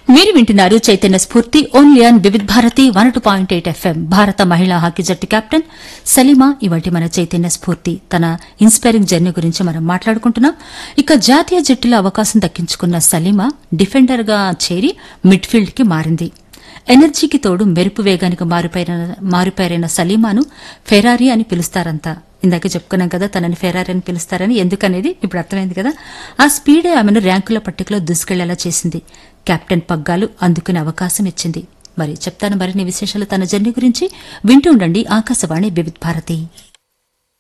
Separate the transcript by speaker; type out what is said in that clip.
Speaker 1: మీరు వింటున్నారు Chaitanya Spoorthi only on Vividh Bharati one two point eight FM భారత మహిళా హాకీ జట్టు కెప్టెన్ సలీమా ఇవాటి మన చైతన్య స్ఫూర్తి తన ఇన్స్పైరింగ్ జర్నీ గురించి మనం మాట్లాడుకుంటున్నాం ఇక జాతీయ జట్టులో అవకాశం దక్కించుకున్న సలీమా డిఫెండర్ గా చేరి మిడ్ఫీల్డ్ కి మారింది ఎనర్జీకి తోడు మెరుపు వేగానికి మారిపోయిన మారిపోయిన సలీమాను ఫెరారీ అని పిలుస్తారంతా ఇందాక చెప్పుకున్నాం కదా తనని ఫెరారీ అని పిలుస్తారని ఎందుకనేది ఇప్పుడు అర్థమైంది కదా ఆ స్పీడే ఆమెను ర్యాంకుల పట్టికలో దూసుకెళ్లేలా చేసింది కెప్టెన్ పగ్గాలు అందుకునే అవకాశం ఇచ్చింది మరి చెప్తాను మరిన్ని విశేషాలు తన జర్నీ గురించి వింటూ ఉండండి ఆకాశవాణి వివిధ్ భారతి